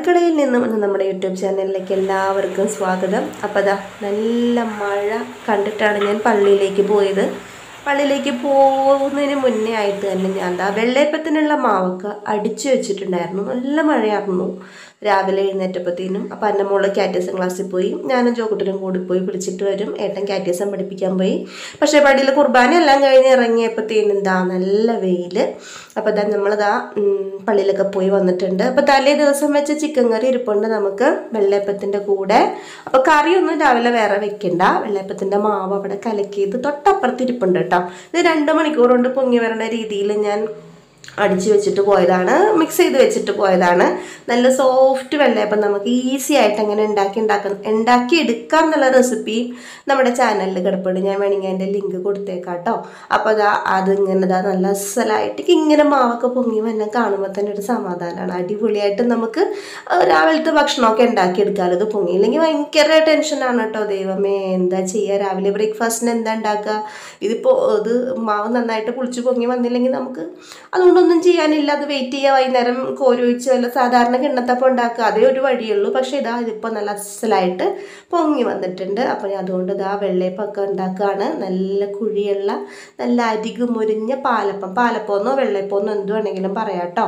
അടുക്കളയിൽ നിന്നും എന്ന നമ്മുടെ യൂട്യൂബ് ചാനലിലേക്ക് എല്ലാവർക്കും സ്വാഗതം അപ്പോൾ അതാ നല്ല മഴ കണ്ടിട്ടാണ് ഞാൻ പള്ളിയിലേക്ക് പോയത് പള്ളിയിലേക്ക് പോകുന്നതിന് മുന്നേ ആയിട്ട് തന്നെ ഞാൻ ദാ വെള്ളയപ്പത്തിനുള്ള മാവൊക്കെ അടിച്ചു വെച്ചിട്ടുണ്ടായിരുന്നു നല്ല മഴയായിരുന്നു രാവിലെ എഴുന്നേറ്റപ്പത്തേനും അപ്പം എൻ്റെ മോള് കാറ്റീസം ക്ലാസ്സിൽ പോയി ഞാനും ജോക്കുട്ടനും കൂടി പോയി വിളിച്ചിട്ട് വരും ഏട്ടൻ കാറ്റീസം പഠിപ്പിക്കാൻ പോയി പക്ഷേ പള്ളിയിൽ കുർബാന എല്ലാം കഴിഞ്ഞ് ഇറങ്ങിയപ്പോഴത്തേനും എന്താ നല്ല വെയിൽ അപ്പോൾ ഇതാ നമ്മളിതാ ഉം, പള്ളിയിലൊക്കെ പോയി വന്നിട്ടുണ്ട് അപ്പോൾ തലേ ദിവസം വെച്ച ചിക്കൻ കറി ഇരിപ്പുണ്ട് നമുക്ക് വെള്ളയപ്പത്തിൻ്റെ കൂടെ അപ്പോൾ കറിയൊന്നും രാവിലെ വേറെ വെക്കണ്ട വെള്ളയപ്പത്തിൻ്റെ മാവ് അവിടെ കലക്കിയത് തൊട്ടപ്പുറത്ത് ഇരിപ്പുണ്ട് കേട്ടോ ഇത് രണ്ട് മണിക്കൂർ കൊണ്ട് പൊങ്ങി വരണ രീതിയിൽ ഞാൻ അടിച്ചു വെച്ചിട്ട് പോയതാണ് മിക്സ് ചെയ്ത് വെച്ചിട്ട് പോയതാണ് നല്ല സോഫ്റ്റ് വെള്ളയപ്പം നമുക്ക് ഈസി ആയിട്ട് എങ്ങനെ ഉണ്ടാക്കി ഉണ്ടാക്കാൻ ഉണ്ടാക്കി എടുക്കാം എന്നുള്ള റെസിപ്പി നമ്മുടെ ചാനലിൽ കിടപ്പുണ്ട് ഞാൻ വേണമെങ്കിൽ അതിൻ്റെ ലിങ്ക് കൊടുത്തേക്കാം കേട്ടോ അപ്പോൾ അതാ അതിങ്ങനെ ഇതാ നല്ല അസലായിട്ട് ഇങ്ങനെ മാവൊക്കെ പൊങ്ങി വന്നെ കാണുമ്പോൾ തന്നെ ഒരു സമാധാനമാണ് അടിപൊളിയായിട്ട് നമുക്ക് ആ, രാവിലത്തെ ഭക്ഷണമൊക്കെ ഉണ്ടാക്കി എടുക്കാമല്ലോ ഇത് പൊങ്ങിയില്ലെങ്കിൽ ഭയങ്കര ടെൻഷനാണ് കേട്ടോ ദൈവമേ എന്താ ചെയ്യുക രാവിലെ ബ്രേക്ക്ഫാസ്റ്റിന് എന്താ ഉണ്ടാക്കുക ഇതിപ്പോൾ ഇത് മാവ് നന്നായിട്ട് പുളിച്ച് പൊങ്ങി വന്നില്ലെങ്കിൽ നമുക്ക് അതുകൊണ്ടൊന്നും ചെയ്യാനില്ല അത് വെയിറ്റ് ചെയ്യുക വൈകുന്നേരം കോരി ഒഴിച്ച് വല്ല സാധാരണ കിണ്ണത്തപ്പം ഉണ്ടാക്കുക അതേ ഒരു വഴിയുള്ളൂ പക്ഷേ ഇതാ ഇതിപ്പോൾ നല്ല അസലായിട്ട് പൊങ്ങി വന്നിട്ടുണ്ട് അപ്പോൾ ഞാൻ അതുകൊണ്ട് ഇതാ വെള്ളയപ്പമൊക്കെ ഉണ്ടാക്കുകയാണ് നല്ല കുഴിയുള്ള നല്ല അരികു മുരിഞ്ഞ പാലപ്പം പാലപ്പമെന്നോ വെള്ളയപ്പമെന്നോ എന്ത് വേണമെങ്കിലും പറയാം കേട്ടോ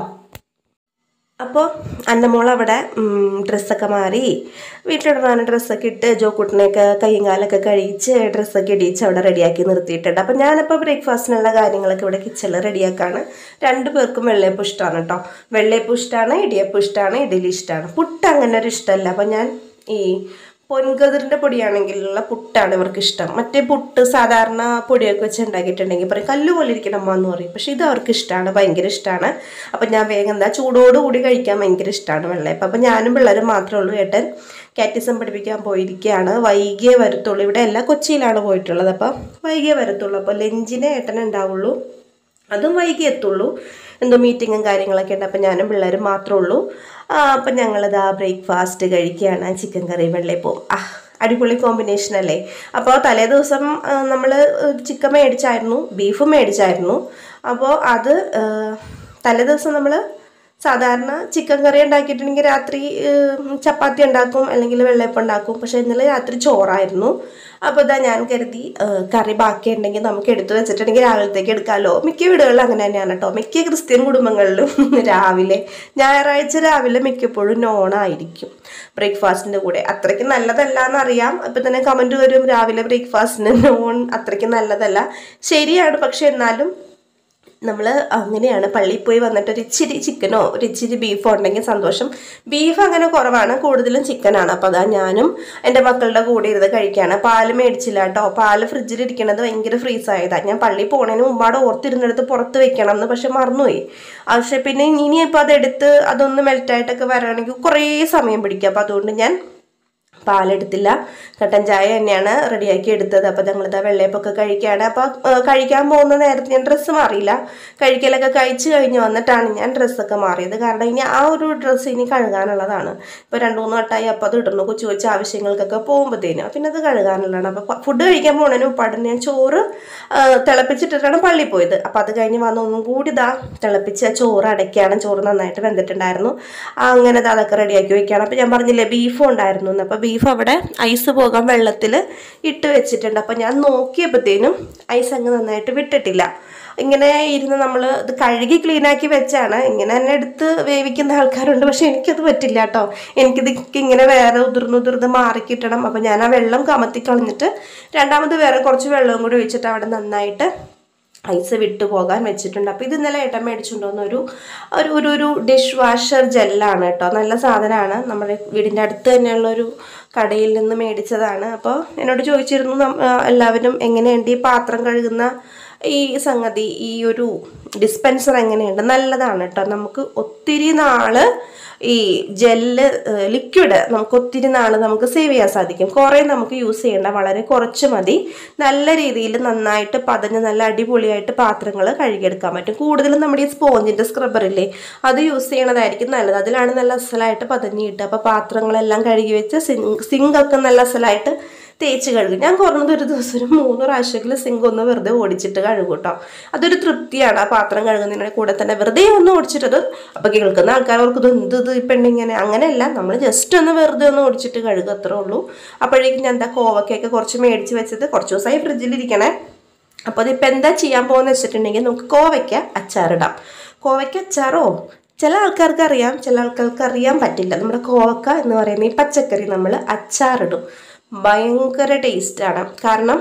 അപ്പോൾ അന്നമോൾ അവിടെ ഡ്രസ്സൊക്കെ മാറി വീട്ടിലിടാൻ ഡ്രസ്സൊക്കെ ഇട്ട് ജോക്കുട്ടിനെയൊക്കെ കൈയും കാലൊക്കെ കഴിച്ച് ഡ്രസ്സൊക്കെ ഇടിച്ച് അവിടെ റെഡിയാക്കി നിർത്തിയിട്ടുണ്ട് അപ്പോൾ ഞാനപ്പോൾ ബ്രേക്ക്ഫാസ്റ്റിനുള്ള കാര്യങ്ങളൊക്കെ ഇവിടെ കിച്ചണിൽ റെഡിയാക്കാണ് രണ്ട് പേർക്കും വെള്ളയപ്പം ഇഷ്ടമാണ് കേട്ടോ വെള്ളയപ്പം ഇഷ്ടമാണ് ഇടിയപ്പം ഇഷ്ടമാണ് ഇഡലി ഇഷ്ടമാണ് പുട്ട് അങ്ങനെ ഒരു ഇഷ്ടമല്ല അപ്പോൾ ഞാൻ ഈ പൊൻകതിറിൻ്റെ പൊടിയാണെങ്കിലുള്ള പുട്ടാണ് ഇവർക്ക് ഇഷ്ടം മറ്റേ പുട്ട് സാധാരണ പൊടിയൊക്കെ വെച്ച് ഉണ്ടാക്കിയിട്ടുണ്ടെങ്കിൽ പറയും കല്ല് പോലെ ഇരിക്കണം അമ്മ എന്ന് പറയും പക്ഷേ ഇത് അവർക്ക് ഇഷ്ടമാണ് ഭയങ്കര ഇഷ്ടമാണ് അപ്പം ഞാൻ വേഗം എന്താ ചൂടോട് കൂടി കഴിക്കാൻ ഭയങ്കര ഇഷ്ടമാണ് വെള്ളയപ്പം അപ്പം ഞാനും പിള്ളേരും മാത്രമേ ഉള്ളൂ ഏട്ടൻ കാറ്റിസം പഠിപ്പിക്കാൻ പോയിരിക്കുകയാണ് വൈകിയേ വരത്തുള്ളൂ ഇവിടെ എല്ലാ കൊച്ചിയിലാണ് പോയിട്ടുള്ളത് അപ്പം വൈകിയേ വരത്തുള്ളൂ അപ്പോൾ ലഞ്ചിന് ഏട്ടൻ ഉണ്ടാവുള്ളൂ അതും വൈകി എത്തുള്ളൂ എന്തോ മീറ്റിങ്ങും കാര്യങ്ങളൊക്കെ ഉണ്ട് അപ്പം ഞാനും പിള്ളേരും മാത്രമേ ഉള്ളൂ ആ, അപ്പം ഞങ്ങളിതാ ബ്രേക്ക്ഫാസ്റ്റ് കഴിക്കുകയാണ് ചിക്കൻ കറി വെള്ളയപ്പവും ആ അടിപൊളി കോമ്പിനേഷൻ അല്ലേ അപ്പോൾ തലേ ദിവസം നമ്മൾ ചിക്കൻ മേടിച്ചായിരുന്നു ബീഫ് മേടിച്ചായിരുന്നു അപ്പോൾ അത് ആ, തലേ ദിവസം നമ്മൾ സാധാരണ ചിക്കൻ കറി ഉണ്ടാക്കിയിട്ടുണ്ടെങ്കിൽ രാത്രി ഏഹ്, ചപ്പാത്തി ഉണ്ടാക്കും അല്ലെങ്കിൽ വെള്ളയപ്പം ഉണ്ടാക്കും പക്ഷേ ഇന്നലെ രാത്രി ചോറായിരുന്നു അപ്പോൾ ഇതാ ഞാൻ കരുതി ഏഹ്, കറി ബാക്കി ഉണ്ടെങ്കിൽ നമുക്ക് എടുത്തു വെച്ചിട്ടുണ്ടെങ്കിൽ രാവിലത്തേക്ക് എടുക്കാമല്ലോ മിക്ക വീടുകളിലും അങ്ങനെ തന്നെയാണ് കേട്ടോ മിക്ക ക്രിസ്ത്യൻ കുടുംബങ്ങളിലും രാവിലെ ഞായറാഴ്ച രാവിലെ മിക്കപ്പോഴും നോണായിരിക്കും ബ്രേക്ക്ഫാസ്റ്റിൻ്റെ കൂടെ അത്രയ്ക്ക് നല്ലതല്ല എന്നറിയാം അപ്പം തന്നെ കമൻറ്റ് വരും രാവിലെ ബ്രേക്ക്ഫാസ്റ്റിന് നോൺ അത്രയ്ക്ക് നല്ലതല്ല ശരിയാണ് പക്ഷെ എന്നാലും നമ്മൾ അങ്ങനെയാണ് പള്ളിയിൽ പോയി വന്നിട്ട് ഒരു ഇച്ചിരി ചിക്കനോ ഒരു ഇച്ചിരി ബീഫോ ഉണ്ടെങ്കിൽ സന്തോഷം ബീഫ് അങ്ങനെ കുറവാണ് കൂടുതലും ചിക്കനാണ് അപ്പോൾ അതാ ഞാനും എൻ്റെ മക്കളുടെ കൂടെ ഇരുന്ന് കഴിക്കുകയാണ് പാല് മേടിച്ചില്ല കേട്ടോ പാല് ഫ്രിഡ്ജിൽ ഇരിക്കണത് ഭയങ്കര ഫ്രീസ് ആയതാണ് ഞാൻ പള്ളിയിൽ പോകുന്നതിന് മുമ്പാട് ഓർത്തിരുന്നെടുത്ത് പുറത്ത് വെക്കണം എന്ന് പക്ഷെ മറന്നുപോയി പക്ഷെ പിന്നെ ഇനിയിപ്പോൾ അതെടുത്ത് അതൊന്ന് മെൽറ്റായിട്ടൊക്കെ വരാണെങ്കിൽ കുറേ സമയം പിടിക്കും അപ്പോൾ അതുകൊണ്ട് ഞാൻ പാലെടുത്തില്ല കട്ടൻ ചായ തന്നെയാണ് റെഡിയാക്കി എടുത്തത് അപ്പോൾ ഞങ്ങളിതാ വെള്ളയപ്പൊക്കെ കഴിക്കുകയാണ് അപ്പോൾ കഴിക്കാൻ പോകുന്ന നേരത്ത് ഞാൻ ഡ്രസ്സ് മാറിയില്ല കഴിക്കലൊക്കെ കഴിച്ച് കഴിഞ്ഞ് വന്നിട്ടാണ് ഞാൻ ഡ്രസ്സൊക്കെ മാറിയത് കാരണം ഇനി ആ ഒരു ഡ്രസ്സ് ഇനി കഴുകാനുള്ളതാണ് ഇപ്പോൾ രണ്ട് മൂന്ന് വട്ടമായി അപ്പോൾ അത് ഇടുന്നു കൊച്ചു കൊച്ചു ആവശ്യങ്ങൾക്കൊക്കെ പോകുമ്പോഴത്തേനും പിന്നെ അത് കഴുകാനുള്ളതാണ് അപ്പോൾ ഫുഡ് കഴിക്കാൻ പോകുന്നതിന് മുപ്പാട് ഞാൻ ചോറ് ആ, തിളപ്പിച്ചിട്ടിട്ടാണ് പള്ളിയിൽ പോയത് അപ്പോൾ അത് കഴിഞ്ഞ് വന്ന് ഒന്നും കൂടി ഇതാ തിളപ്പിച്ച ചോറ് അടയ്ക്കുകയാണ് ചോറ് നന്നായിട്ട് വെന്തിട്ടുണ്ടായിരുന്നു ആ, അങ്ങനെ ദാ അതൊക്കെ റെഡിയാക്കി വെക്കുകയാണ് അപ്പോൾ ഞാൻ പറഞ്ഞില്ലേ ബീഫും ഉണ്ടായിരുന്നു എന്ന് അപ്പോൾ ബീഫ് അവിടെ ഐസ് പോകാൻ വെള്ളത്തിൽ ഇട്ട് വെച്ചിട്ടുണ്ട് അപ്പോൾ ഞാൻ നോക്കിയപ്പോഴത്തേനും ഐസ് അങ്ങ് നന്നായിട്ട് വിട്ടിട്ടില്ല ഇങ്ങനെ ഇരുന്ന് നമ്മൾ ഇത് കഴുകി ക്ലീനാക്കി വെച്ചാണ് ഇങ്ങനെ തന്നെ എടുത്ത് വേവിക്കുന്ന ആൾക്കാരുണ്ട് പക്ഷെ എനിക്കത് പറ്റില്ല കേട്ടോ എനിക്കിത് ഇങ്ങനെ വേറെ ഉതിർന്ന് ഉതിർന്ന് മാറി കിട്ടണം അപ്പോൾ ഞാൻ ആ വെള്ളം കമത്തി കളഞ്ഞിട്ട് രണ്ടാമത് വേറെ കുറച്ച് വെള്ളവും കൂടി ഒഴിച്ചിട്ട് അവിടെ നന്നായിട്ട് ഐസ് വിട്ടു പോകാൻ വെച്ചിട്ടുണ്ട് അപ്പോൾ ഇത് ഇന്നലെ ഏട്ടൻ മേടിച്ചുകൊണ്ടുവന്ന ഒരു ഒരു ഒരു ഒരു ഡിഷ് വാഷർ ജെല്ലാണ് കേട്ടോ നല്ല സാധനമാണ് നമ്മുടെ വീടിൻ്റെ അടുത്ത് തന്നെയുള്ള ഒരു കടയിൽ നിന്ന് മേടിച്ചതാണ് അപ്പോൾ എന്നോട് ചോദിച്ചിരുന്നു നം- ആ, എല്ലാവരും എങ്ങനെയുണ്ട് ഈ പാത്രം കഴുകുന്ന ഈ സംഗതി ഈ ഒരു ഡിസ്പെൻസർ എങ്ങനെയുണ്ട് നല്ലതാണ് കേട്ടോ നമുക്ക് ഒത്തിരി നാള് ഈ ജെല്ല് ലിക്വിഡ് നമുക്ക് ഒത്തിരി നാൾ നമുക്ക് സേവ് ചെയ്യാൻ സാധിക്കും കുറേ നമുക്ക് യൂസ് ചെയ്യേണ്ട വളരെ കുറച്ച് മതി നല്ല രീതിയിൽ നന്നായിട്ട് പതഞ്ഞ് നല്ല അടിപൊളിയായിട്ട് പാത്രങ്ങൾ കഴുകിയെടുക്കാൻ പറ്റും കൂടുതലും നമ്മുടെ ഈ സ്പോഞ്ചിൻ്റെ സ്ക്രബ്ബറില്ലേ അത് യൂസ് ചെയ്യണതായിരിക്കും നല്ലത് അതിലാണ് നല്ല അസലായിട്ട് പതഞ്ഞ് കിട്ടുക അപ്പോൾ പാത്രങ്ങളെല്ലാം കഴുകി വെച്ച് സിങ്ക് സിങ്കൊക്കെ നല്ല അസലായിട്ട് തേച്ച് കഴുകും ഞാൻ കുറഞ്ഞത് ഒരു ദിവസം ഒരു മൂന്ന് പ്രാവശ്യമെങ്കിലും സിങ്ക് ഒന്ന് വെറുതെ ഓടിച്ചിട്ട് കഴുകും കേട്ടോ അതൊരു തൃപ്തിയാണ് ആ പാത്രം കഴുകുന്നതിൻ്റെ കൂടെ തന്നെ വെറുതെ ഒന്ന് ഓടിച്ചിട്ടത് അപ്പോൾ കേൾക്കുന്ന ആൾക്കാർ ഓർക്കും എന്ത് ഇത് ഈ പെണ്ണിങ്ങനെ അങ്ങനെയല്ല നമ്മൾ ജസ്റ്റ് ഒന്ന് വെറുതെ ഒന്ന് ഓടിച്ചിട്ട് കഴുകുക അത്രേ ഉള്ളൂ അപ്പോഴേക്കും ഞാൻ എന്താ കോവക്കയൊക്കെ കുറച്ച് മേടിച്ച് വെച്ചത് കുറച്ച് ദിവസമായി ഫ്രിഡ്ജിലിരിക്കണേ അപ്പോൾ അതിപ്പോൾ എന്താ ചെയ്യാൻ പോകുന്നത് വെച്ചിട്ടുണ്ടെങ്കിൽ നമുക്ക് കോവയ്ക്ക അച്ചാറിടാം കോവയ്ക്ക അച്ചാറോ ചില ആൾക്കാർക്ക് അറിയാം ചില ആൾക്കാർക്ക് അറിയാൻ പറ്റില്ല നമ്മുടെ കോവക്ക എന്ന് പറയുന്ന ഈ പച്ചക്കറി നമ്മൾ അച്ചാറിടും ഭയങ്കര ടേസ്റ്റാണ് കാരണം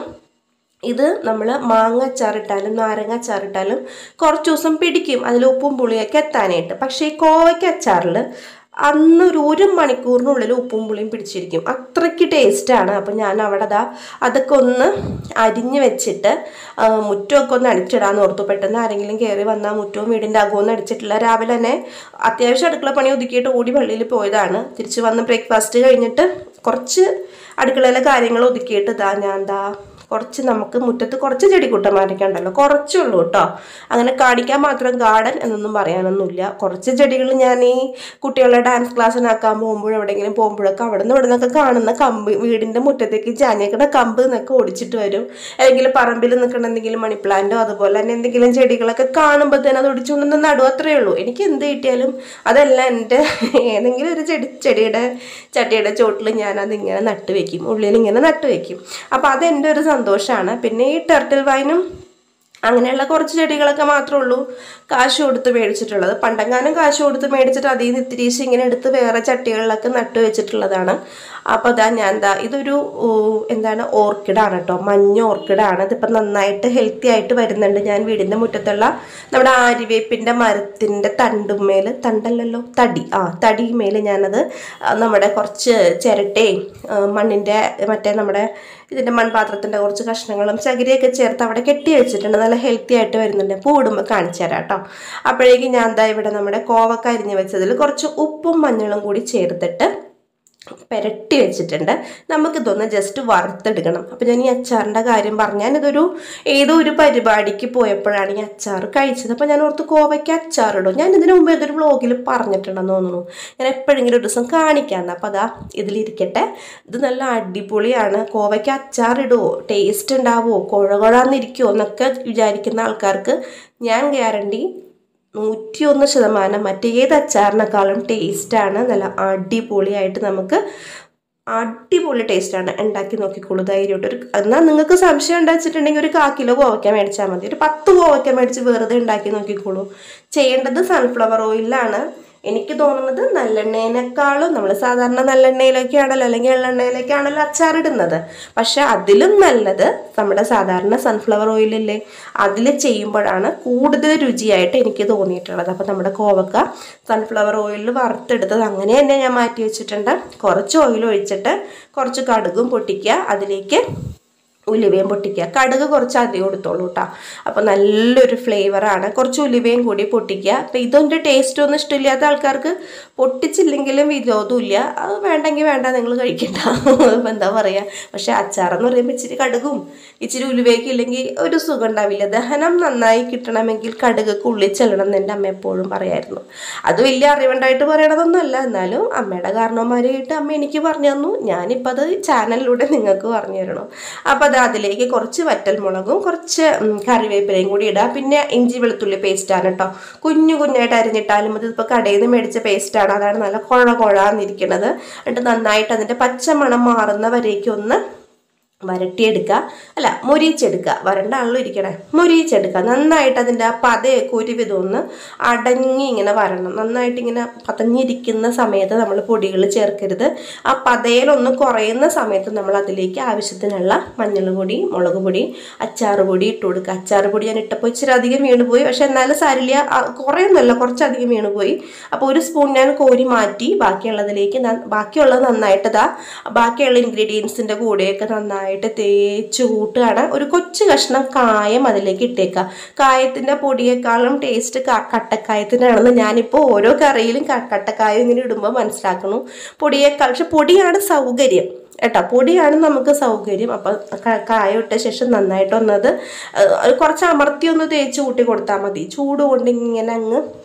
ഇത് നമ്മൾ മാങ്ങ അച്ചാറിട്ടാലും നാരങ്ങ അച്ചാറിട്ടാലും കുറച്ച് ദിവസം പിടിക്കും അതിൽ ഉപ്പും പുളിയൊക്കെ എത്താനായിട്ട് പക്ഷേ ഈ കോവയ്ക്ക അച്ചാറിൽ അന്നൊരു ഒരു മണിക്കൂറിനുള്ളിൽ ഉപ്പും പുളിയും പിടിച്ചിരിക്കും അത്രയ്ക്ക് ടേസ്റ്റാണ് അപ്പം ഞാൻ അവിടെ ദാ അതൊക്കെ ഒന്ന് അരിഞ്ഞ് വെച്ചിട്ട് ആ, മുറ്റമൊക്കെ ഒന്ന് അടിച്ചിടാന്ന് ഓർത്തു പെട്ടെന്ന് ആരെങ്കിലും കയറി വന്നാൽ മുറ്റവും വീടിൻ്റെ അകമൊന്നും അടിച്ചിട്ടില്ല രാവിലെ തന്നെ അത്യാവശ്യം അടുക്കള പണി ഒതുക്കിയിട്ട് ഓടി പള്ളിയിൽ പോയതാണ് തിരിച്ച് വന്ന് ബ്രേക്ക്ഫാസ്റ്റ് കഴിഞ്ഞിട്ട് കുറച്ച് അടുക്കളയിലെ കാര്യങ്ങൾ ഒതുക്കിയിട്ട് ഇതാ ഞാൻ എന്താ കുറച്ച് നമുക്ക് മുറ്റത്ത് കുറച്ച് ചെടിക്കൂട്ടന്മാരൊക്കെ ഉണ്ടല്ലോ കുറച്ചേ ഉള്ളൂ കേട്ടോ അങ്ങനെ കാണിക്കാൻ മാത്രം ഗാർഡൻ എന്നൊന്നും പറയാനൊന്നുമില്ല കുറച്ച് ചെടികൾ ഞാൻ ഈ കുട്ടികളെ ഡാൻസ് ക്ലാസ്സിനാക്കാൻ പോകുമ്പോഴും എവിടെയെങ്കിലും പോകുമ്പോഴൊക്കെ അവിടെ നിന്ന് ഇവിടെ നിന്നൊക്കെ കാണുന്ന കമ്പ് വീടിൻ്റെ മുറ്റത്തേക്ക് ചാഞ്ഞേക്കുന്ന കമ്പ് എന്നൊക്കെ ഓടിച്ചിട്ട് വരും അല്ലെങ്കിൽ പറമ്പിൽ നിൽക്കുന്ന എന്തെങ്കിലും മണി പ്ലാന്റോ അതുപോലെ തന്നെ എന്തെങ്കിലും ചെടികളൊക്കെ കാണുമ്പോൾ തന്നെ അത് ഒടിച്ചുകൊണ്ടൊന്ന് നടും അത്രയേ ഉള്ളൂ എനിക്ക് എന്ത് കിട്ടിയാലും അതെല്ലാം എൻ്റെ ഏതെങ്കിലും ഒരു ചെടി ചെടിയുടെ ചട്ടിയുടെ ചോട്ടിൽ ഞാനത് ഇങ്ങനെ നട്ട് വെക്കും ഉള്ളിൽ ഇങ്ങനെ നട്ട് വെക്കും അപ്പോൾ അതെൻ്റെ ഒരു സന്തോഷമാണ് പിന്നെ ഈ ടെർട്ടിൽ വൈനും അങ്ങനെയുള്ള കുറച്ച് ചെടികളൊക്കെ മാത്രമേ ഉള്ളൂ കാശ് കൊടുത്ത് മേടിച്ചിട്ടുള്ളത് പണ്ടെങ്ങാനും കാശ് കൊടുത്ത് മേടിച്ചിട്ട് അതിൽ നിന്ന് ഇത്തിരീശ് ഇങ്ങനെ എടുത്ത് വേറെ ചട്ടികളിലൊക്കെ നട്ടു വെച്ചിട്ടുള്ളതാണ് അപ്പോൾ അതാ ഞാൻ എന്താ ഇതൊരു ഊ, എന്താണ് ഓർക്കിഡാണ് കേട്ടോ മഞ്ഞ ഓർക്കിഡാണ് ഇതിപ്പോൾ നന്നായിട്ട് ഹെൽത്തി ആയിട്ട് വരുന്നുണ്ട് ഞാൻ വീടിൻ്റെ മുറ്റത്തുള്ള നമ്മുടെ ആര്യവേപ്പിൻ്റെ മരത്തിൻ്റെ തണ്ടുമേൽ തണ്ടല്ലല്ലോ തടി ആ തടിമേൽ ഞാനത് ആ, നമ്മുടെ കുറച്ച് ചിരട്ടയും ആ, മണ്ണിൻ്റെ മറ്റേ നമ്മുടെ ഇതിൻ്റെ മൺപാത്രത്തിൻ്റെ കുറച്ച് കഷ്ണങ്ങളും ചകിരിയൊക്കെ ചേർത്ത് അവിടെ കെട്ടി വെച്ചിട്ടുണ്ട് നല്ല ഹെൽത്തി ആയിട്ട് വരുന്നുണ്ട് പൂടുമ്പോൾ കാണിച്ചു തരാം കേട്ടോ അപ്പോഴേക്കും ഞാൻ എന്താ ഇവിടെ നമ്മുടെ കോവക്ക അരിഞ്ഞ് വെച്ചതിൽ കുറച്ച് ഉപ്പും മഞ്ഞളും കൂടി ചേർത്തിട്ട് പെരട്ടി വെച്ചിട്ടുണ്ട് നമുക്കിതൊന്ന് ജസ്റ്റ് വറുത്തെടുക്കണം അപ്പം ഞാൻ ഈ അച്ചാറിൻ്റെ കാര്യം പറഞ്ഞു ഞാനിതൊരു ഏതോ ഒരു പരിപാടിക്ക് പോയപ്പോഴാണ് ഈ അച്ചാർ കഴിച്ചത് അപ്പോൾ ഞാൻ ഓർത്ത് കോവയ്ക്ക് അച്ചാറിടും ഞാൻ ഇതിനു മുമ്പ് ഏതൊരു വ്ളോഗിൽ പറഞ്ഞിട്ടുണ്ടെന്ന് തോന്നുന്നു ഞാൻ എപ്പോഴെങ്കിലും ഒരു ദിവസം കാണിക്കാമെന്ന് അപ്പോൾ അതാ ഇതിലിരിക്കട്ടെ ഇത് നല്ല അടിപൊളിയാണ് കോവയ്ക്ക് അച്ചാറിടുമോ ടേസ്റ്റ് ഉണ്ടാവുമോ കുഴ കുഴാന്നിരിക്കുമോ എന്നൊക്കെ വിചാരിക്കുന്ന ആൾക്കാർക്ക് ഞാൻ ഗ്യാരണ്ടി നൂറ്റിയൊന്ന് ശതമാനം മറ്റേത് അച്ചാറിനേക്കാളും ടേസ്റ്റാണ് നല്ല അടിപൊളിയായിട്ട് നമുക്ക് അടിപൊളി ടേസ്റ്റാണ് ഉണ്ടാക്കി നോക്കിക്കോളൂ ധൈര്യമായിട്ട് ഒരു എന്നാൽ നിങ്ങൾക്ക് സംശയം ഉണ്ടാച്ചിട്ടുണ്ടെങ്കിൽ ഒരു കാ കിലോ കോവയ്ക്ക മേടിച്ചാൽ മതി ഒരു പത്ത് കോവയ്ക്ക മേടിച്ച് വെറുതെ ഉണ്ടാക്കി നോക്കിക്കോളൂ ചെയ്യേണ്ടത് സൺഫ്ലവർ ഓയിലാണ് എനിക്ക് തോന്നുന്നത് നല്ലെണ്ണേനേക്കാളും നമ്മൾ സാധാരണ നല്ലെണ്ണയിലൊക്കെയാണല്ലോ അല്ലെങ്കിൽ എള്ളെണ്ണയിലൊക്കെയാണല്ലോ അച്ചാറിടുന്നത് പക്ഷെ അതിലും നല്ലത് നമ്മുടെ സാധാരണ സൺഫ്ലവർ ഓയിലില്ലേ അതിൽ ചെയ്യുമ്പോഴാണ് കൂടുതൽ രുചിയായിട്ട് എനിക്ക് തോന്നിയിട്ടുള്ളത് അപ്പോൾ നമ്മുടെ കോവക്ക സൺഫ്ലവർ ഓയിലിൽ വറുത്തെടുത്തത് അങ്ങനെ തന്നെ ഞാൻ മാറ്റി വെച്ചിട്ടുണ്ട് കുറച്ച് ഓയിൽ ഒഴിച്ചിട്ട് കുറച്ച് കടുകും പൊട്ടിക്കുക അതിലേക്ക് ഉലുവയും പൊട്ടിക്കുക കടുക് കുറച്ച് അധികം എടുത്തോളൂ കേട്ടോ അപ്പോൾ നല്ലൊരു ഫ്ലേവറാണ് കുറച്ച് ഉലുവയും കൂടി പൊട്ടിക്കുക അപ്പോൾ ഇതൊൻ്റെ ടേസ്റ്റ് ഒന്നും ഇഷ്ടമില്ലാത്ത ആൾക്കാർക്ക് പൊട്ടിച്ചില്ലെങ്കിലും വിരോധമില്ല അത് വേണ്ടെങ്കിൽ വേണ്ട നിങ്ങൾ കഴിക്കണ്ട ഇപ്പം എന്താ പറയുക പക്ഷേ അച്ചാറെന്ന് പറയുമ്പോൾ ഇച്ചിരി കടുകും ഇച്ചിരി ഉലുവയൊക്കെ ഇല്ലെങ്കിൽ ഒരു സുഖം ഉണ്ടാവില്ല ദഹനം നന്നായി കിട്ടണമെങ്കിൽ കടുകൊക്കെ ഉള്ളിൽ ചെല്ലണം എന്ന് എൻ്റെ അമ്മ എപ്പോഴും പറയായിരുന്നു അത് വലിയ അറിവുണ്ടായിട്ട് പറയണതൊന്നുമല്ല എന്നാലും അമ്മയുടെ കാരണവന്മാരായിട്ട് അമ്മ എനിക്ക് പറഞ്ഞു തന്നു ഞാനിപ്പോൾ അത് ചാനലിലൂടെ നിങ്ങൾക്ക് പറഞ്ഞു തരണം അപ്പോൾ അത് അതിലേക്ക് കുറച്ച് വറ്റൽമുളകും കുറച്ച് ഉം, കറിവേപ്പിലയും കൂടി ഇടുക പിന്നെ ഇഞ്ചി വെളുത്തുള്ളി പേസ്റ്റാണ് കേട്ടോ കുഞ്ഞു കുഞ്ഞായിട്ട് അരിഞ്ഞിട്ടാലും അത് ഇപ്പോൾ കടയിൽ നിന്ന് മേടിച്ച പേസ്റ്റാണ് അതാണ് നല്ല കുഴ കുഴാന്നിരിക്കുന്നത് എന്നിട്ട് നന്നായിട്ട് അതിൻ്റെ പച്ചമണം മാറുന്ന വരേക്കും ഒന്ന് വരട്ടിയെടുക്കുക അല്ല മൊരിച്ചെടുക്കുക വരണ്ടാണല്ലോ ഇരിക്കണേ മൊരിച്ചെടുക്കുക നന്നായിട്ട് അതിൻ്റെ ആ പതയൊക്കെ ഒരുവിധം ഒന്ന് അടങ്ങി ഇങ്ങനെ വരണം നന്നായിട്ട് ഇങ്ങനെ പതഞ്ഞിരിക്കുന്ന സമയത്ത് നമ്മൾ പൊടികൾ ചേർക്കരുത് ആ പതയിലൊന്ന് കുറയുന്ന സമയത്ത് നമ്മൾ അതിലേക്ക് ആവശ്യത്തിനുള്ള മഞ്ഞൾ പൊടി മുളക് പൊടി അച്ചാറ് പൊടി ഇട്ട് കൊടുക്കുക അച്ചാറ് പൊടി ഞാൻ ഇട്ടപ്പോൾ ഇച്ചിരി അധികം വീണുപോയി പക്ഷെ എന്നാലും സാരില്ല കുറയൊന്നുമല്ല കുറച്ചധികം വീണുപോയി അപ്പോൾ ഒരു സ്പൂൺ ഞാൻ കോരി മാറ്റി ബാക്കിയുള്ളതിലേക്ക് ന- ബാക്കിയുള്ളത് നന്നായിട്ട് ഇതാ ബാക്കിയുള്ള ഇൻഗ്രീഡിയൻസിൻ്റെ കൂടെയൊക്കെ നന്നായിട്ട് തേച്ച് കൂട്ടുകയാണ് ഒരു കൊച്ചു കഷ്ണം കായം അതിലേക്ക് ഇട്ടേക്കുക കായത്തിൻ്റെ പൊടിയേക്കാളും ടേസ്റ്റ് കട്ടക്കായത്തിനാണെന്ന് ഞാനിപ്പോൾ ഓരോ കറിയിലും ക- കട്ടക്കായം ഇങ്ങനെ ഇടുമ്പോൾ മനസ്സിലാക്കുന്നു പൊടിയേക്കാൾ പക്ഷെ പൊടിയാണ് സൗകര്യം കേട്ടോ പൊടിയാണ് നമുക്ക് സൗകര്യം അപ്പം ക- കായം ഇട്ട ശേഷം നന്നായിട്ട് ഒന്നത് ഏഹ്, കുറച്ച് അമർത്തി ഒന്ന് തേച്ച് കൂട്ടി കൊടുത്താൽ മതി ചൂട് കൊണ്ട് ഇങ്ങനെ അങ്ങ്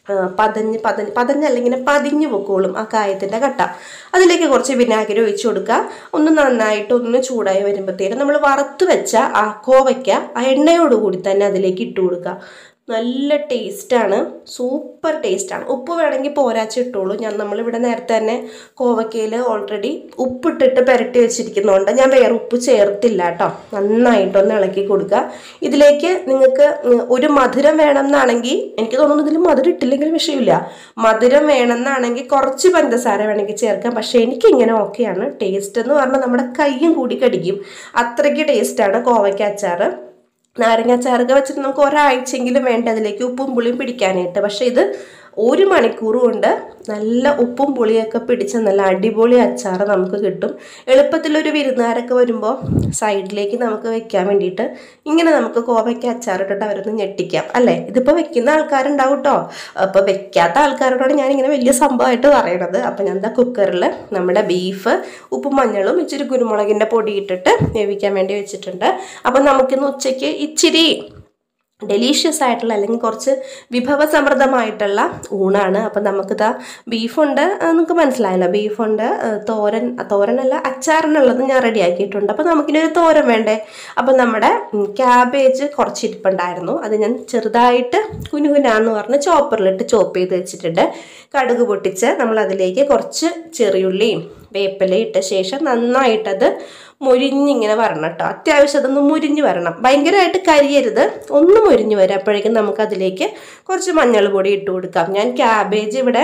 ആ, പതഞ്ഞ് പതഞ്ഞ് പതഞ്ഞല്ല ഇങ്ങനെ പതിഞ്ഞു പൊക്കോളും ആ കായത്തിൻ്റെ കട്ട അതിലേക്ക് കുറച്ച് വിനാഗിരി ഒഴിച്ചു കൊടുക്കുക ഒന്ന് നന്നായിട്ട് ഒന്ന് ചൂടായി വരുമ്പോഴത്തേനും നമ്മൾ വറുത്ത് വെച്ച ആ കോവയ്ക്ക ആ എണ്ണയോടുകൂടി തന്നെ അതിലേക്ക് ഇട്ട് കൊടുക്കുക നല്ല ടേസ്റ്റാണ് സൂപ്പർ ടേസ്റ്റാണ് ഉപ്പ് വേണമെങ്കിൽ പോരാച്ച് ഇട്ടോളൂ ഞാൻ നമ്മളിവിടെ നേരത്തെ തന്നെ കോവക്കയിൽ ഓൾറെഡി ഉപ്പിട്ടിട്ട് പുരട്ടി വെച്ചിരിക്കുന്നതുകൊണ്ട് ഞാൻ വേറെ ഉപ്പ് ചേർത്തില്ല കേട്ടോ നന്നായിട്ടൊന്ന് ഇളക്കി കൊടുക്കുക ഇതിലേക്ക് നിങ്ങൾക്ക് ഉം, ഒരു മധുരം വേണം എന്നാണെങ്കിൽ എനിക്ക് തോന്നുന്നു ഇതിൽ മധുരം ഇട്ടില്ലെങ്കിൽ വിഷയമില്ല മധുരം വേണമെന്നാണെങ്കിൽ കുറച്ച് പഞ്ചസാര വേണമെങ്കിൽ ചേർക്കാം പക്ഷേ എനിക്ക് ഇങ്ങനെ ഓക്കെയാണ് ടേസ്റ്റ് എന്ന് പറഞ്ഞാൽ നമ്മുടെ കയ്യും കൂടി കടിക്കും അത്രയ്ക്ക് ടേസ്റ്റാണ് കോവയ്ക്ക അച്ചാറ് നാരങ്ങാച്ചാറൊക്കെ വെച്ചിട്ട് നമുക്ക് ഒരാഴ്ചയെങ്കിലും വേണ്ട അതിലേക്ക് ഉപ്പും പുളിയും പിടിക്കാനായിട്ട് പക്ഷേ ഇത് ഒരു മണിക്കൂർ കൊണ്ട് നല്ല ഉപ്പും പുളിയൊക്കെ പിടിച്ച നല്ല അടിപൊളി അച്ചാർ നമുക്ക് കിട്ടും എളുപ്പത്തിലൊരു വിരുന്നുകാരൊക്കെ വരുമ്പോൾ സൈഡിലേക്ക് നമുക്ക് വെക്കാൻ വേണ്ടിയിട്ട് ഇങ്ങനെ നമുക്ക് കോവയ്ക്ക് അച്ചാറിട്ടിട്ട് അവരൊന്ന് ഞെട്ടിക്കാം അല്ലേ ഇതിപ്പോൾ വെക്കുന്ന ആൾക്കാരുണ്ടാവും കേട്ടോ അപ്പോൾ വെക്കാത്ത ആൾക്കാരോടാണ് ഞാനിങ്ങനെ വലിയ സംഭവമായിട്ട് പറയണത് അപ്പോൾ ഞാൻ എന്താ കുക്കറിൽ നമ്മുടെ ബീഫ് ഉപ്പും മഞ്ഞളും ഇച്ചിരി കുരുമുളകിൻ്റെ പൊടി ഇട്ടിട്ട് വേവിക്കാൻ വേണ്ടി വെച്ചിട്ടുണ്ട് അപ്പം നമുക്കിന്ന് ഉച്ചയ്ക്ക് ഇച്ചിരി ഡെലീഷ്യസ് ആയിട്ടുള്ള അല്ലെങ്കിൽ കുറച്ച് വിഭവസമൃദ്ധമായിട്ടുള്ള ഊണാണ് അപ്പം നമുക്കിതാ ബീഫുണ്ട് ആ, നിങ്ങൾക്ക് മനസ്സിലായല്ലോ ബീഫുണ്ട് ആ, തോരൻ ആ, തോരനല്ല അച്ചാറിനുള്ളത് ഞാൻ റെഡിയാക്കിയിട്ടുണ്ട് അപ്പം നമുക്കിനൊരു തോരൻ വേണ്ടേ അപ്പം നമ്മുടെ ക്യാബേജ് കുറച്ച് ഇരിപ്പുണ്ടായിരുന്നു അത് ഞാൻ ചെറുതായിട്ട് കുനുകുനാന്ന് പറഞ്ഞ് ചോപ്പറിലിട്ട് ചോപ്പ് ചെയ്ത് വെച്ചിട്ടുണ്ട് കടുക് പൊട്ടിച്ച് നമ്മൾ അതിലേക്ക് കുറച്ച് ചെറിയുള്ളിയും വേപ്പില ഇട്ട ശേഷം നന്നായിട്ടത് മുരിഞ്ഞിങ്ങനെ വരണം കേട്ടോ അത്യാവശ്യം അതൊന്ന് മുരിഞ്ഞ് വരണം ഭയങ്കരമായിട്ട് കരിയരുത് ഒന്ന് മുരിഞ്ഞ് വരും അപ്പോഴേക്കും നമുക്ക് അതിലേക്ക് കുറച്ച് മഞ്ഞൾ പൊടി ഇട്ട് കൊടുക്കാം ഞാൻ ക്യാബേജ് ഇവിടെ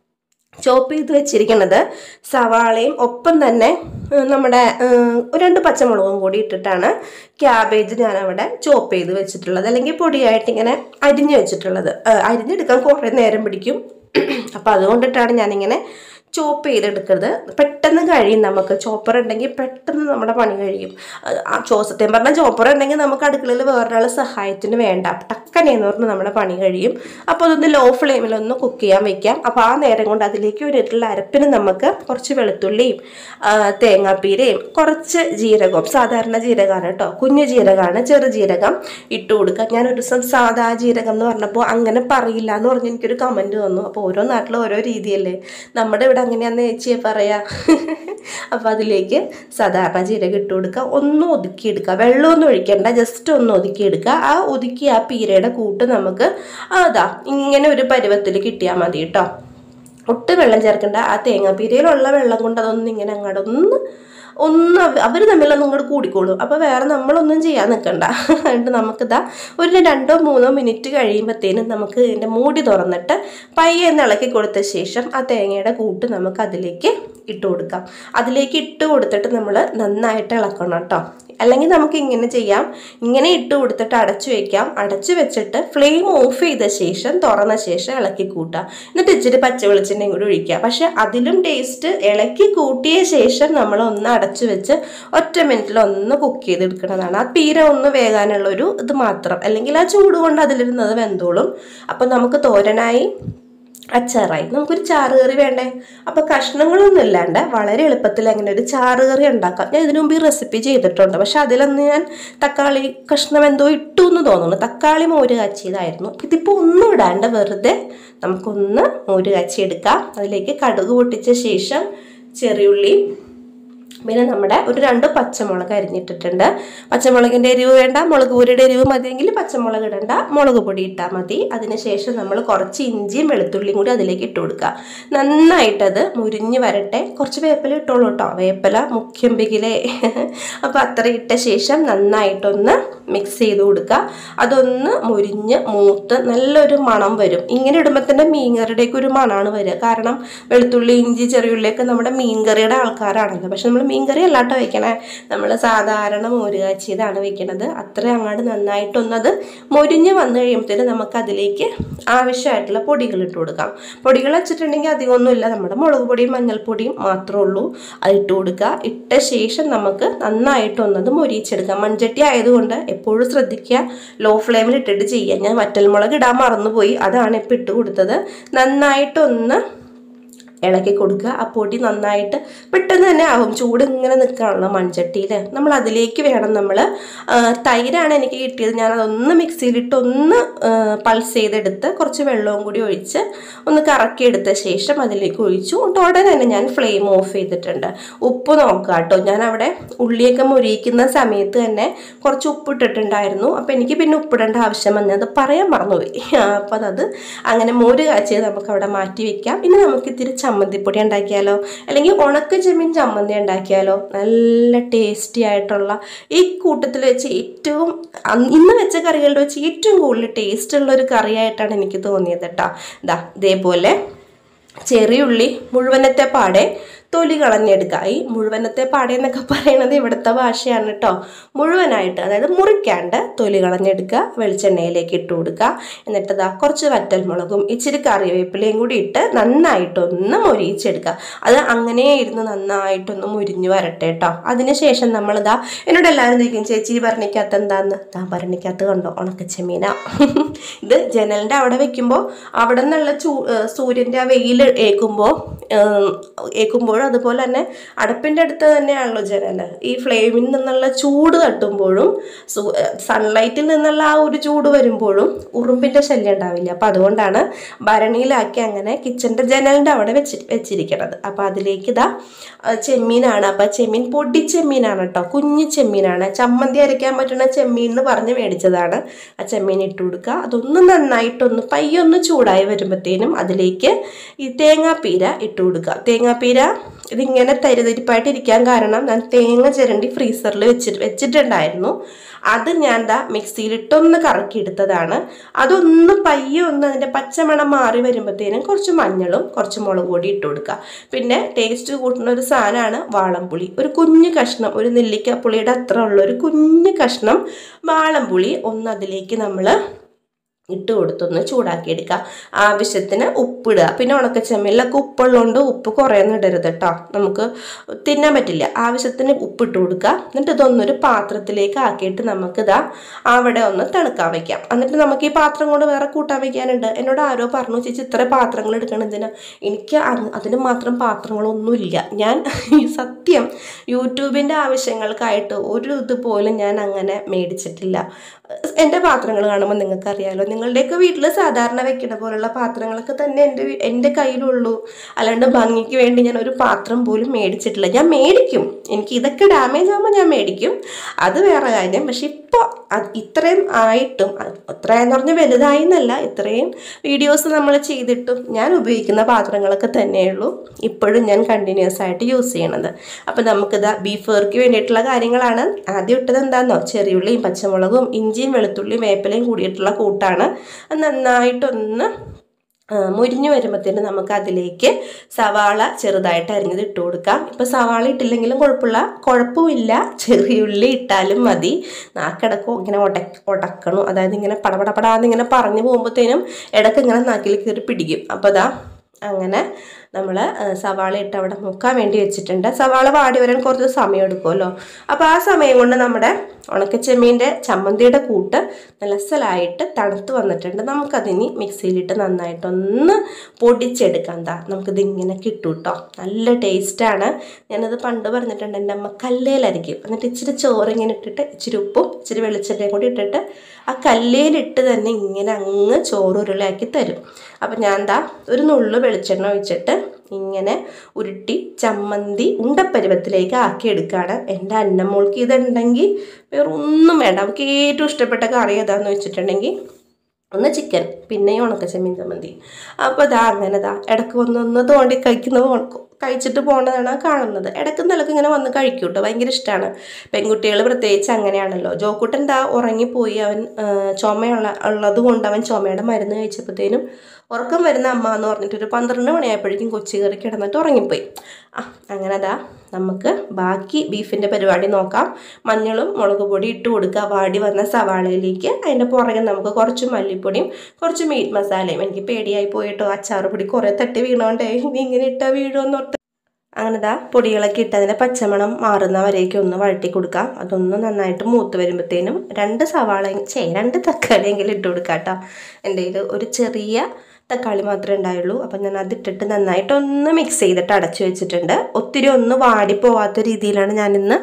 ചോപ്പ് ചെയ്ത് വെച്ചിരിക്കുന്നത് സവാളയും ഒപ്പം തന്നെ ഏഹ്, നമ്മുടെ ഏഹ്, ഒരു രണ്ട് പച്ചമുളകും കൂടി ഇട്ടിട്ടാണ് ക്യാബേജ് ഞാൻ അവിടെ ചോപ്പ് ചെയ്ത് വെച്ചിട്ടുള്ളത് അല്ലെങ്കിൽ പൊടിയായിട്ട് ഇങ്ങനെ അരിഞ്ഞ് വെച്ചിട്ടുള്ളത് ഏഹ്, അരിഞ്ഞെടുക്കാൻ കുറേ നേരം പിടിക്കും അപ്പം അതുകൊണ്ടിട്ടാണ് ഞാനിങ്ങനെ ചോപ്പ് ചെയ്തെടുക്കുന്നത് പെട്ടെന്ന് കഴിയും നമുക്ക് ചോപ്പർ ഉണ്ടെങ്കിൽ പെട്ടെന്ന് നമ്മുടെ പണി കഴിയും അത് ആ ചോ സത്യം പറഞ്ഞാൽ ചോപ്പർ ഉണ്ടെങ്കിൽ നമുക്ക് അടുക്കളയിൽ വേറൊരാൾ സഹായത്തിന് വേണ്ട ടക്കനെന്ന് പറഞ്ഞ് നമ്മുടെ പണി കഴിയും അപ്പോൾ അതൊന്ന് ലോ ഫ്ലെയിമിലൊന്ന് കുക്ക് ചെയ്യാൻ വെക്കാം അപ്പോൾ ആ നേരം കൊണ്ട് അതിലേക്ക് ഒരു ഇട്ടുള്ള അരപ്പിന് നമുക്ക് കുറച്ച് വെളുത്തുള്ളിയും ആ, തേങ്ങാപ്പീരയും കുറച്ച് ജീരകവും സാധാരണ ജീരകമാണ് കേട്ടോ കുഞ്ഞു ജീരകമാണ് ചെറു ജീരകം ഇട്ട് കൊടുക്കുക ഞാൻ ഒരു ദിവസം സാധാ ജീരകം എന്ന് പറഞ്ഞപ്പോൾ അങ്ങനെ പറയില്ല എന്ന് പറഞ്ഞ് എനിക്കൊരു കമൻറ്റ് വന്നു അപ്പോൾ ഓരോ നാട്ടിലും ഓരോ രീതിയല്ലേ നമ്മുടെ ഇവിടെ അങ്ങനെയാന്ന് ചേച്ചിയെ പറയാ അപ്പോൾ അതിലേക്ക് സാധാരണ ജീരകം ഇട്ട് കൊടുക്കുക ഒന്ന് ഒതുക്കിയെടുക്കുക വെള്ളമൊന്നും ഒഴിക്കണ്ട ജസ്റ്റ് ഒന്ന് ഒതുക്കിയെടുക്കുക ആ ഒതുക്കി ആ പീരയുടെ കൂട്ട് നമുക്ക് അതാ ഇങ്ങനെ ഒരു പരുവത്തിൽ കിട്ടിയാൽ മതി കേട്ടോ ഒട്ടും വെള്ളം ചേർക്കണ്ട ആ തേങ്ങാപ്പീരയിലുള്ള വെള്ളം കൊണ്ട് അതൊന്നും ഇങ്ങനെ അങ്ങോട്ട് ഒന്ന് ഒന്ന് അവർ തമ്മിലൊന്നും ഇങ്ങോട്ട് കൂടിക്കോളും അപ്പോൾ വേറെ നമ്മളൊന്നും ചെയ്യാൻ നിൽക്കണ്ട എന്നിട്ട് നമുക്കിതാ ഒരു രണ്ടോ മൂന്നോ മിനിറ്റ് കഴിയുമ്പോഴത്തേനും നമുക്ക് ഇതിൻ്റെ മൂടി തുറന്നിട്ട് പയ്യെ ഒന്ന് ഇളക്കി കൊടുത്ത ശേഷം ആ തേങ്ങയുടെ കൂട്ട് നമുക്ക് അതിലേക്ക് ഇട്ട് കൊടുക്കാം അതിലേക്ക് ഇട്ട് കൊടുത്തിട്ട് നമ്മൾ നന്നായിട്ട് ഇളക്കണം കേട്ടോ അല്ലെങ്കിൽ നമുക്ക് ഇങ്ങനെ ചെയ്യാം ഇങ്ങനെ ഇട്ട് കൊടുത്തിട്ട് അടച്ചു വെക്കാം അടച്ചു വെച്ചിട്ട് ഫ്ലെയിം ഓഫ് ചെയ്ത ശേഷം തുറന്ന ശേഷം ഇളക്കി കൂട്ടുക എന്നിട്ട് ഇച്ചിരി പച്ച വെളിച്ചെണ്ണയും കൂടി ഒഴിക്കുക പക്ഷെ അതിലും ടേസ്റ്റ് ഇളക്കി കൂട്ടിയ ശേഷം നമ്മൾ ഒന്ന് അടച്ചു വെച്ച് ഒറ്റ മിനിറ്റിൽ ഒന്ന് കുക്ക് ചെയ്തെടുക്കുന്നതാണ് ആ പീര ഒന്ന് വേകാനുള്ള ഒരു ഇത് മാത്രം അല്ലെങ്കിൽ ആ ചൂട് കൊണ്ട് അതിലിരുന്നത് വെന്തോളും അപ്പം നമുക്ക് തോരനായി അച്ചാറായി നമുക്കൊരു ചാറുകറി വേണ്ടേ അപ്പോൾ കഷ്ണങ്ങളൊന്നും ഇല്ലാണ്ട് വളരെ എളുപ്പത്തിൽ അങ്ങനെ ഒരു ചാറുകറി ഉണ്ടാക്കാം ഞാൻ ഇതിനു മുമ്പ് ഈ റെസിപ്പി ചെയ്തിട്ടുണ്ട് പക്ഷെ അതിലൊന്ന് ഞാൻ തക്കാളി കഷ്ണം എന്തോ ഇട്ടു എന്ന് തോന്നുന്നു തക്കാളി മോര് കാച്ചിയതായിരുന്നു അപ്പം ഇതിപ്പോൾ ഒന്നും ഇടാണ്ട് വെറുതെ നമുക്കൊന്ന് മോര് കാച്ചി എടുക്കാം അതിലേക്ക് കടുക് പൊട്ടിച്ച ശേഷം ചെറിയുള്ളി പിന്നെ നമ്മുടെ ഒരു രണ്ട് പച്ചമുളക് അരിഞ്ഞിട്ടിട്ടുണ്ട് പച്ചമുളകിൻ്റെ എരിവ് വേണ്ട മുളക് പൊടിയുടെ എരിവ് മതിയെങ്കിൽ പച്ചമുളക് ഇടണ്ട മുളക് പൊടി ഇട്ടാൽ മതി അതിനുശേഷം നമ്മൾ കുറച്ച് ഇഞ്ചിയും വെളുത്തുള്ളിയും കൂടി അതിലേക്ക് ഇട്ട് കൊടുക്കുക നന്നായിട്ടത് മുരിഞ്ഞ് വരട്ടെ കുറച്ച് വേപ്പില ഇട്ടോളൂ കേട്ടോ വേപ്പില മുഖ്യം ബിഗിലേ അപ്പോൾ അത്ര ഇട്ട ശേഷം നന്നായിട്ടൊന്ന് മിക്സ് ചെയ്ത് കൊടുക്കുക അതൊന്ന് മുരിഞ്ഞ് മൂത്ത് നല്ലൊരു മണം വരും ഇങ്ങനെ ഇടുമ്പോൾ തന്നെ മീൻകറിയുടെയൊക്കെ ഒരു മണമാണ് വരിക കാരണം വെളുത്തുള്ളി ഇഞ്ചി ചെറിയുള്ളിയൊക്കെ നമ്മുടെ മീൻകറിയുടെ ആൾക്കാരാണല്ലോ പക്ഷെ നമ്മൾ മീൻകറി അല്ലാട്ടോ വെക്കണേ നമ്മൾ സാധാരണ മോര് കാച്ചിയതാണ് വെക്കണത് അത്ര അങ്ങോട്ട് നന്നായിട്ടൊന്നത് മൊരിഞ്ഞ് വന്നു കഴിയുമ്പോഴത്തേന് നമുക്ക് അതിലേക്ക് ആവശ്യമായിട്ടുള്ള പൊടികൾ ഇട്ട് കൊടുക്കാം പൊടികൾ വെച്ചിട്ടുണ്ടെങ്കിൽ അധികമൊന്നുമില്ല നമ്മുടെ മുളക് പൊടിയും മഞ്ഞൾപ്പൊടിയും മാത്രമേ ഉള്ളൂ അത് ഇട്ട് കൊടുക്കുക ഇട്ട ശേഷം നമുക്ക് നന്നായിട്ടൊന്നത് മൊരിയിച്ചെടുക്കാം മൺചട്ടി ആയതുകൊണ്ട് എപ്പോഴും ശ്രദ്ധിക്കുക ലോ ഫ്ലെയിമിൽ ഇട്ടിട്ട് ചെയ്യുക ഞാൻ വറ്റൽമുളക് ഇടാൻ മറന്നുപോയി അതാണ് ഇപ്പം ഇട്ട് കൊടുത്തത് നന്നായിട്ടൊന്ന് ഇളക്കി കൊടുക്കുക ആ പൊടി നന്നായിട്ട് പെട്ടെന്ന് തന്നെ ആവും ചൂട് ഇങ്ങനെ നിൽക്കുകയാണല്ലോ മൺചട്ടിയിൽ നമ്മൾ അതിലേക്ക് വേണം നമ്മൾ തൈരാണ് എനിക്ക് കിട്ടിയത് ഞാൻ അതൊന്ന് മിക്സിയിലിട്ട് ഒന്ന് പൾസ് ചെയ്തെടുത്ത് കുറച്ച് വെള്ളവും കൂടി ഒഴിച്ച് ഒന്ന് കറക്കിയെടുത്ത ശേഷം അതിലേക്ക് ഒഴിച്ചു എന്നിട്ട് ഉടനെ തന്നെ ഞാൻ ഫ്ലെയിം ഓഫ് ചെയ്തിട്ടുണ്ട് ഉപ്പ് നോക്കുക കേട്ടോ ഞാൻ അവിടെ ഉള്ളിയൊക്കെ മുരിയിക്കുന്ന സമയത്ത് തന്നെ കുറച്ച് ഉപ്പ് ഇട്ടിട്ടുണ്ടായിരുന്നു അപ്പോൾ എനിക്ക് പിന്നെ ഉപ്പിടേണ്ട ആവശ്യം വന്നത് പറയാൻ മറന്നുപോയി അപ്പോൾ അത് അങ്ങനെ മോര് കാച്ചിയത് നമുക്ക് അവിടെ മാറ്റി വെക്കാം ഇനി നമുക്ക് ഇത്തിരി ചമ്മന്തിപ്പൊടി ഉണ്ടാക്കിയാലോ അല്ലെങ്കിൽ ഉണക്ക ചെമ്മീൻ ചമ്മന്തി ഉണ്ടാക്കിയാലോ നല്ല ടേസ്റ്റി ആയിട്ടുള്ള ഈ കൂട്ടത്തിൽ വെച്ച് ഏറ്റവും അന്ന് ഇന്ന് വെച്ച കറികളുടെ വെച്ച് ഏറ്റവും കൂടുതൽ ടേസ്റ്റ് ഉള്ള ഒരു കറിയായിട്ടാണ് എനിക്ക് തോന്നിയത് കേട്ടോ ഇതാ ഇതേപോലെ ചെറിയുള്ളി മുഴുവനത്തെ പാടെ തൊലി കളഞ്ഞെടുക്കുക ഈ മുഴുവനത്തെ പാടെ എന്നൊക്കെ പറയണത് ഇവിടുത്തെ ഭാഷയാണ് കേട്ടോ മുഴുവനായിട്ട് അതായത് മുറിക്കാണ്ട് തൊലി കളഞ്ഞെടുക്കുക വെളിച്ചെണ്ണയിലേക്ക് ഇട്ട് കൊടുക്കുക എന്നിട്ട് ഇതാ കുറച്ച് വറ്റൽമുളകും ഇച്ചിരി കറിവേപ്പിലയും കൂടി ഇട്ട് നന്നായിട്ടൊന്ന് മൊരിയിച്ചെടുക്കുക അത് അങ്ങനെ ഇരുന്ന് നന്നായിട്ടൊന്ന് മുരിഞ്ഞു വരട്ടെ കേട്ടോ അതിനുശേഷം നമ്മളിതാ എന്നോട് എല്ലാവരും ചോദിക്കും ചേച്ചി ഭരണിക്കകത്ത് എന്താന്ന് താ ഭരണിക്കകത്ത് കണ്ടോ ഉണക്കച്ചെമ്മീന ഇത് ജനലിൻ്റെ അവിടെ വെക്കുമ്പോൾ അവിടെ നിന്നുള്ള ചൂ സൂര്യൻ്റെ ആ വെയിൽ ഏൽക്കുമ്പോൾ ഏൽക്കുമ്പോഴും അതുപോലെ തന്നെ അടുപ്പിൻ്റെ അടുത്ത് തന്നെയാണല്ലോ ജനൽ ഈ ഫ്ലെയിമിൽ നിന്നുള്ള ചൂട് തട്ടുമ്പോഴും സൺലൈറ്റിൽ നിന്നുള്ള ആ ഒരു ചൂട് വരുമ്പോഴും ഉറുമ്പിൻ്റെ ശല്യം ഉണ്ടാവില്ല അപ്പോൾ അതുകൊണ്ടാണ് ഭരണിയിലാക്കി അങ്ങനെ കിച്ചൻ്റെ ജനലിൻ്റെ അവിടെ വെച്ച് വെച്ചിരിക്കണത് അപ്പോൾ അതിലേക്ക് ഇതാ ചെമ്മീനാണ് അപ്പോൾ ചെമ്മീൻ പൊടി ചെമ്മീനാണ് കേട്ടോ കുഞ്ഞു ചെമ്മീനാണ് ചമ്മന്തി അരയ്ക്കാൻ പറ്റുന്ന ചെമ്മീൻ എന്ന് പറഞ്ഞ് മേടിച്ചതാണ് ആ ചെമ്മീൻ ഇട്ട് കൊടുക്കുക അതൊന്ന് നന്നായിട്ടൊന്ന് പയ്യൊന്ന് ചൂടായി വരുമ്പോഴത്തേനും അതിലേക്ക് ഈ തേങ്ങാപ്പീര ഇട്ട് കൊടുക്കുക തേങ്ങാപ്പീര ഇതിങ്ങനെ തരിതരിപ്പായിട്ട് ഇരിക്കാൻ കാരണം ഞാൻ തേങ്ങ ചിരണ്ടി ഫ്രീസറിൽ വെച്ചിട്ട് വെച്ചിട്ടുണ്ടായിരുന്നു അത് ഞാൻ ദാ മിക്സിയിലിട്ടൊന്ന് കറക്കിയെടുത്തതാണ് അതൊന്ന് പയ്യെ ഒന്ന് അതിൻ്റെ പച്ചമണം മാറി വരുമ്പോഴത്തേനും കുറച്ച് മഞ്ഞളും കുറച്ച് മുളക് പൊടി ഇട്ട് കൊടുക്കുക പിന്നെ ടേസ്റ്റ് കൂട്ടുന്ന ഒരു സാധനമാണ് വാളംപുളി ഒരു കുഞ്ഞു കഷ്ണം ഒരു നെല്ലിക്കപ്പുളിയുടെ അത്ര ഉള്ള ഒരു കുഞ്ഞു കഷ്ണം വാളംപുളി ഒന്ന് അതിലേക്ക് നമ്മൾ ഇട്ട് കൊടുത്തൊന്ന് ചൂടാക്കിയെടുക്കുക ആവശ്യത്തിന് ഉപ്പിടുക പിന്നെ ഉണക്ക ചെമ്മീനിലൊക്കെ ഉപ്പുള്ളതുകൊണ്ട് ഉപ്പ് കുറേയൊന്നും ഇടരുത് കേട്ടോ നമുക്ക് തിന്നാൻ പറ്റില്ല ആവശ്യത്തിന് ഉപ്പിട്ട് കൊടുക്കുക എന്നിട്ട് ഇതൊന്നൊരു പാത്രത്തിലേക്ക് ആക്കിയിട്ട് നമുക്കിതാ അവിടെ ഒന്ന് തണുക്കാൻ വയ്ക്കാം എന്നിട്ട് നമുക്ക് ഈ പാത്രം കൊണ്ട് വേറെ കൂട്ടാൻ വയ്ക്കാനുണ്ട് എന്നോട് ആരോ പറഞ്ഞു ചേച്ചി ഇത്ര പാത്രങ്ങൾ എടുക്കണം എന്തിനാ എനിക്ക് അത് അതിന് മാത്രം പാത്രങ്ങളൊന്നുമില്ല ഞാൻ സത്യം യൂട്യൂബിൻ്റെ ആവശ്യങ്ങൾക്കായിട്ട് ഒരു ഇതുപോലും ഞാൻ അങ്ങനെ മേടിച്ചിട്ടില്ല എൻ്റെ പാത്രങ്ങൾ കാണുമ്പോൾ നിങ്ങൾക്കറിയാലോ നിങ്ങളുടെയൊക്കെ വീട്ടിൽ സാധാരണ വെക്കുന്ന പോലുള്ള പാത്രങ്ങളൊക്കെ തന്നെ എൻ്റെ വീ- എൻ്റെ കയ്യിലുള്ളൂ അല്ലാണ്ട് ഭംഗിക്ക് വേണ്ടി ഞാൻ ഒരു പാത്രം പോലും മേടിച്ചിട്ടില്ല ഞാൻ മേടിക്കും എനിക്ക് ഇതൊക്കെ ഡാമേജ് ആകുമ്പോൾ ഞാൻ മേടിക്കും അത് വേറെ കാര്യം പക്ഷെ ഇപ്പോൾ ഇത്രയും ആയിട്ടും അത് ഇത്രയെന്ന് പറഞ്ഞാൽ വലുതായി എന്നല്ല ഇത്രയും വീഡിയോസ് നമ്മൾ ചെയ്തിട്ടും ഞാൻ ഉപയോഗിക്കുന്ന പാത്രങ്ങളൊക്കെ തന്നെയുള്ളൂ ഇപ്പോഴും ഞാൻ കണ്ടിന്യൂസ് ആയിട്ട് യൂസ് ചെയ്യണത് അപ്പോൾ നമുക്കിത് ബീഫ് കറിക്ക് വേണ്ടിയിട്ടുള്ള കാര്യങ്ങളാണ് ആദ്യം ഇട്ടത് എന്താണെന്നോ ചെറിയുള്ളിയും പച്ചമുളകും ഇഞ്ചിയും വെളുത്തുള്ളിയും വേപ്പിലയും കൂടിയിട്ടുള്ള കൂട്ടാണ് അത് നന്നായിട്ടൊന്ന് ആ, മുരിഞ്ഞു വരുമ്പോഴത്തേന് നമുക്ക് അതിലേക്ക് സവാള ചെറുതായിട്ട് അരിഞ്ഞത് ഇട്ട് കൊടുക്കാം ഇപ്പം സവാള ഇട്ടില്ലെങ്കിലും കുഴപ്പമില്ല കുഴപ്പമില്ല ചെറിയുള്ളി ഇട്ടാലും മതി നാക്കിടക്കും ഇങ്ങനെ ഉടക്ക് ഉടക്കണം അതായത് ഇങ്ങനെ പടപടപടാന്ന് ഇങ്ങനെ പറഞ്ഞു പോകുമ്പോഴത്തേനും ഇടയ്ക്ക് ഇങ്ങനെ നാക്കിൽ കയറി പിടിക്കും അപ്പോൾ അതാ അങ്ങനെ നമ്മൾ സവാള ഇട്ട് അവിടെ മുക്കാൻ വേണ്ടി വെച്ചിട്ടുണ്ട് സവാള വാടി വരാൻ കുറച്ച് സമയം എടുക്കുമല്ലോ അപ്പോൾ ആ സമയം കൊണ്ട് നമ്മുടെ ഉണക്കച്ചെമ്മീൻ്റെ ചമ്മന്തിയുടെ കൂട്ട് നല്ലസലായിട്ട് തണുത്ത് വന്നിട്ടുണ്ട് നമുക്കതിനി മിക്സിയിലിട്ട് നന്നായിട്ടൊന്ന് പൊടിച്ചെടുക്കാം എന്താ നമുക്കിത് ഇങ്ങനെ കിട്ടും കേട്ടോ നല്ല ടേസ്റ്റാണ് ഞാനത് പണ്ട് പറഞ്ഞിട്ടുണ്ട് എൻ്റെ അമ്മ കല്ലേലരിക്കും എന്നിട്ട് ഇച്ചിരി ചോറ് ഇങ്ങനെ ഇട്ടിട്ട് ഇച്ചിരി ഉപ്പും ഇച്ചിരി വെളിച്ചെണ്ണയും കൂടി ഇട്ടിട്ട് ആ കല്ലേലിട്ട് തന്നെ ഇങ്ങനെ അങ്ങ് ചോറ് ഉരുളയാക്കി തരും അപ്പം ഞാൻ എന്താ ഒരു നുള്ളു വെളിച്ചെണ്ണ ഒഴിച്ചിട്ട് ഇങ്ങനെ ഉരുട്ടി ചമ്മന്തി ഉണ്ടപ്പരുവത്തിലേക്ക് ആക്കി എടുക്കുകയാണ് എൻ്റെ അന്നമ്മോൾക്ക് ഇതുണ്ടെങ്കിൽ വേറെ ഒന്നും വേണ്ട അവൾക്ക് ഏറ്റവും ഇഷ്ടപ്പെട്ട കറി ഏതാന്ന് വെച്ചിട്ടുണ്ടെങ്കിൽ ഒന്ന് ചിക്കൻ പിന്നെ ഈ ഉണക്ക ചെമ്മീൻ ചമ്മന്തി അപ്പോൾ ഇതാ അങ്ങനെ ഇതാ ഇടയ്ക്ക് വന്ന് ഒന്ന് തോണ്ടി കഴിക്കുന്നത് പോ- കഴിച്ചിട്ട് പോകണതാണ് ആ കാണുന്നത് ഇടയ്ക്ക് നിലക്ക് ഇങ്ങനെ വന്ന് കഴിക്കും കേട്ടോ ഭയങ്കര ഇഷ്ടമാണ് പെൺകുട്ടികൾ പ്രത്യേകിച്ച് അങ്ങനെയാണല്ലോ ജോക്കുട്ടൻ ദാ ഉറങ്ങിപ്പോയി അവൻ ആ, ചുമയുള്ള ഉള്ളത് കൊണ്ട് അവൻ ചുമയുടെ മരുന്ന് കഴിച്ചപ്പോഴത്തേനും ഉറക്കം വരുന്ന അമ്മ എന്ന് പറഞ്ഞിട്ട് ഒരു പന്ത്രണ്ട് മണിയായപ്പോഴേക്കും കൊച്ചി കയറി കിടന്നിട്ട് ഉറങ്ങിപ്പോയി ആ അങ്ങനെ ദാ നമുക്ക് ബാക്കി ബീഫിൻ്റെ പരിപാടി നോക്കാം മഞ്ഞളും മുളക് പൊടി ഇട്ട് കൊടുക്കുക വാടി വന്ന സവാളയിലേക്ക് അതിൻ്റെ പുറകെ നമുക്ക് കുറച്ച് മല്ലിപ്പൊടിയും കുറച്ച് മീറ്റ് മസാലയും എനിക്ക് പേടിയായി പോയിട്ടോ അച്ചാറ് പൊടി കുറേ തട്ടി വീണോണ്ടേ ഇനി ഇങ്ങനെ ഇട്ടാൽ വീഴുമെന്ന് ഓർത്ത് അങ്ങനെ ദാ പൊടികളൊക്കെ ഇട്ട് അതിൻ്റെ പച്ചമണം മാറുന്ന വരേക്കും ഒന്ന് വഴറ്റി കൊടുക്കാം അതൊന്ന് നന്നായിട്ട് മൂത്ത് വരുമ്പോഴത്തേനും രണ്ട് സവാള ചേ രണ്ട് തക്കാളിയെങ്കിലും ഇട്ട് കൊടുക്കാം കേട്ടോ എൻ്റെ കയ്യിൽ ഒരു ചെറിയ തക്കാളി മാത്രമേ ഉണ്ടായുള്ളൂ അപ്പം ഞാൻ അതിട്ടിട്ട് നന്നായിട്ടൊന്ന് മിക്സ് ചെയ്തിട്ട് അടച്ചു വെച്ചിട്ടുണ്ട് ഒത്തിരി ഒന്ന് വാടിപ്പോവാത്ത രീതിയിലാണ് ഞാനിന്ന്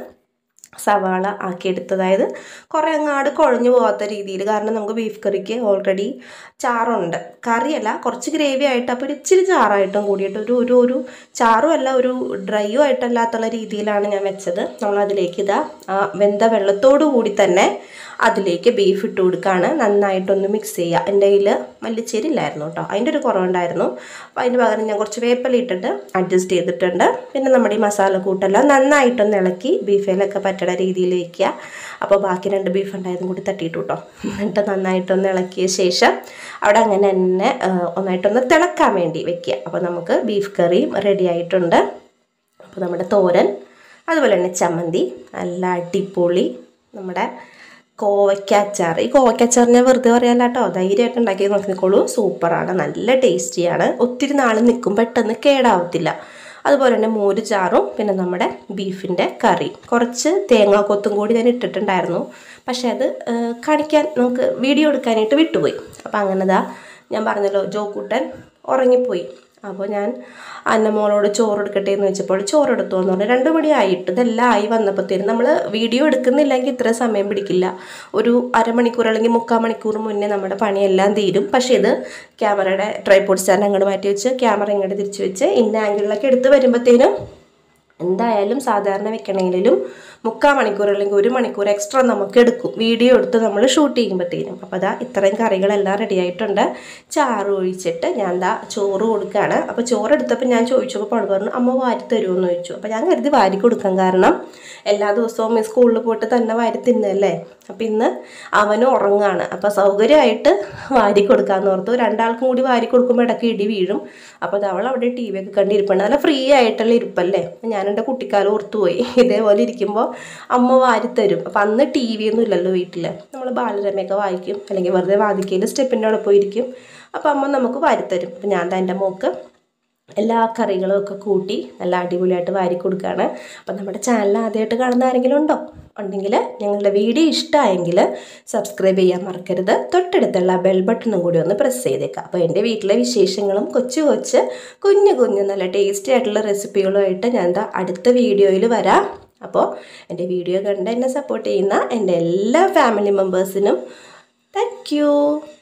സവാള ആക്കിയെടുത്തത് അതായത് കുറേ അങ്ങാട് കുഴഞ്ഞു പോകാത്ത രീതിയിൽ കാരണം നമുക്ക് ബീഫ് കറിക്ക് ഓൾറെഡി ചാറുണ്ട് കറിയല്ല കുറച്ച് ഗ്രേവി ആയിട്ട് അപ്പോൾ ഒരു ഇച്ചിരി ചാറായിട്ടും കൂടിയിട്ട് ഒരു ഒരു ഒരു ചാറും അല്ല ഒരു ഡ്രൈയും ആയിട്ടല്ലാത്തുള്ള രീതിയിലാണ് ഞാൻ വെച്ചത് നമ്മൾ അതിലേക്ക് ഇതാ ആ വെന്ത വെള്ളത്തോടു കൂടി തന്നെ അതിലേക്ക് ബീഫ് ഇട്ട് കൊടുക്കുകയാണ് നന്നായിട്ടൊന്ന് മിക്സ് ചെയ്യുക എൻ്റെ കയ്യിൽ മല്ലിച്ചേരി ഇല്ലായിരുന്നു കേട്ടോ അതിൻ്റെ ഒരു കുറവുണ്ടായിരുന്നു അപ്പോൾ അതിന് പകരം ഞാൻ കുറച്ച് വേപ്പല ഇട്ടിട്ട് അഡ്ജസ്റ്റ് ചെയ്തിട്ടുണ്ട് പിന്നെ നമ്മുടെ ഈ മസാല കൂട്ടെല്ലാം നന്നായിട്ടൊന്ന് ഇളക്കി ബീഫിലൊക്കെ പറ്റണ രീതിയിൽ വയ്ക്കുക അപ്പോൾ ബാക്കി രണ്ട് ബീഫ് ഉണ്ടായതും കൂടി തട്ടിയിട്ടു കേട്ടോ എന്നിട്ട് നന്നായിട്ടൊന്ന് ഇളക്കിയ ശേഷം അവിടെ അങ്ങനെ തന്നെ ആ, ഒന്നായിട്ടൊന്ന് തിളക്കാൻ വേണ്ടി വെക്കുക അപ്പോൾ നമുക്ക് ബീഫ് കറിയും റെഡി ആയിട്ടുണ്ട് അപ്പോൾ നമ്മുടെ തോരൻ അതുപോലെ തന്നെ ചമ്മന്തി നല്ല അടിപൊളി നമ്മുടെ കോവയ്ക്ക അച്ചാർ ഈ കോവയ്ക്ക അച്ചാർ ഞാൻ വെറുതെ പറയാല്ല കേട്ടോ ധൈര്യമായിട്ട് ഉണ്ടാക്കി നോക്കിക്കോളൂ സൂപ്പറാണ് നല്ല ടേസ്റ്റിയാണ് ഒത്തിരി നാൾ നിൽക്കും പെട്ടെന്ന് കേടാവത്തില്ല അതുപോലെ തന്നെ മോര് ചാറും പിന്നെ നമ്മുടെ ബീഫിൻ്റെ കറി കുറച്ച് തേങ്ങ കൊത്തും കൂടി ഞാൻ ഇട്ടിട്ടുണ്ടായിരുന്നു പക്ഷേ അത് ആ, കാണിക്കാൻ നമുക്ക് വീഡിയോ എടുക്കാനായിട്ട് വിട്ടുപോയി അപ്പം അങ്ങനെതാ ഞാൻ പറഞ്ഞല്ലോ ജോക്കൂട്ടൻ ഉറങ്ങിപ്പോയി അപ്പോൾ ഞാൻ അന്നമോളോട് ചോറ് എടുക്കട്ടെ എന്ന് വെച്ചപ്പോൾ ചോറ് എടുത്തു എന്ന് പറഞ്ഞു രണ്ട് മണിയായിട്ട് ഇതെല്ലാം ആയി വന്നപ്പോഴത്തേനും നമ്മൾ വീഡിയോ എടുക്കുന്നില്ലെങ്കിൽ ഇത്ര സമയം പിടിക്കില്ല ഒരു അരമണിക്കൂർ അല്ലെങ്കിൽ മുക്കാൽ മണിക്കൂർ മുന്നേ നമ്മുടെ പണിയെല്ലാം തീരും പക്ഷേ ഇത് ക്യാമറയുടെ ട്രൈപോഡ് സ്റ്റാൻഡ് അങ്ങോട്ട് മാറ്റി വെച്ച് ക്യാമറ ഇങ്ങോട്ട് തിരിച്ച് വെച്ച് ഇന്ന ആംഗിളിലൊക്കെ എടുത്ത് വരുമ്പോഴത്തേനും എന്തായാലും സാധാരണ വെക്കണമെങ്കിലും മുക്കാൽ മണിക്കൂർ അല്ലെങ്കിൽ ഒരു മണിക്കൂർ എക്സ്ട്രാ നമുക്ക് എടുക്കും വീഡിയോ എടുത്ത് നമ്മൾ ഷൂട്ട് ചെയ്യുമ്പോഴത്തേനും അപ്പോൾ അതാ ഇത്രയും കറികളെല്ലാം റെഡി ആയിട്ടുണ്ട് ചാറ് ഒഴിച്ചിട്ട് ഞാൻ ദാ ചോറ് കൊടുക്കുകയാണ് അപ്പോൾ ചോറ് എടുത്തപ്പോൾ ഞാൻ ചോദിച്ചപ്പോൾ പണി പറഞ്ഞു അമ്മ വാരി തരുമോ എന്ന് ചോദിച്ചു അപ്പോൾ ഞാൻ കരുതി വാരി കൊടുക്കാൻ കാരണം എല്ലാ ദിവസവും ഈ സ്കൂളിൽ പോയിട്ട് തന്നെ വാരി തിന്നല്ലേ അപ്പോൾ ഇന്ന് അവനും ഉറങ്ങാണ് അപ്പോൾ സൗകര്യമായിട്ട് വാരി കൊടുക്കാമെന്ന് ഓർത്തു രണ്ടാൾക്കും കൂടി വാരി കൊടുക്കുമ്പോൾ ഇടയ്ക്ക് ഇടി വീഴും അപ്പോൾ അത് അവൾ അവിടെ ടി വി ഒക്കെ കണ്ടിരിപ്പുണ്ട് നല്ല ഫ്രീ ആയിട്ടുള്ള ഇരിപ്പല്ലേ അപ്പോൾ ഞാൻ എൻ്റെ കുട്ടിക്കാലം ഓർത്തുപോയി ഇതേപോലെ ഇരിക്കുമ്പോൾ അമ്മ വാരി തരും അപ്പോൾ അന്ന് ടി വി ഒന്നും ഇല്ലല്ലോ വീട്ടിൽ നമ്മൾ ബാലരമയൊക്കെ വായിക്കും അല്ലെങ്കിൽ വെറുതെ വാദിക്കയിൽ സ്റ്റെപ്പിൻ്റെ അവിടെ പോയിരിക്കും അപ്പോൾ അമ്മ നമുക്ക് വാരി തരും അപ്പോൾ ഞാൻ ദാ എൻ്റെ മോക്ക് എല്ലാ കറികളും ഒക്കെ കൂട്ടി നല്ല അടിപൊളിയായിട്ട് വാരി കൊടുക്കുകയാണ് അപ്പം നമ്മുടെ ചാനൽ ആദ്യമായിട്ട് കാണുന്ന ആരെങ്കിലും ഉണ്ടോ ഉണ്ടെങ്കിൽ ഞങ്ങളുടെ വീഡിയോ ഇഷ്ടമായെങ്കിൽ സബ്സ്ക്രൈബ് ചെയ്യാൻ മറക്കരുത് തൊട്ടടുത്തുള്ള ബെൽ ബട്ടണും കൂടി ഒന്ന് പ്രസ് ചെയ്തേക്കാം അപ്പോൾ എൻ്റെ വീട്ടിലെ വിശേഷങ്ങളും കൊച്ചു കൊച്ച് കുഞ്ഞു കുഞ്ഞു നല്ല ടേസ്റ്റി ആയിട്ടുള്ള റെസിപ്പികളുമായിട്ട് ഞാൻ എന്താ അടുത്ത വീഡിയോയിൽ വരാം അപ്പോൾ എൻ്റെ വീഡിയോ കണ്ട് എന്നെ സപ്പോർട്ട് ചെയ്യുന്ന എൻ്റെ എല്ലാ ഫാമിലി മെമ്പേഴ്സിനും താങ്ക്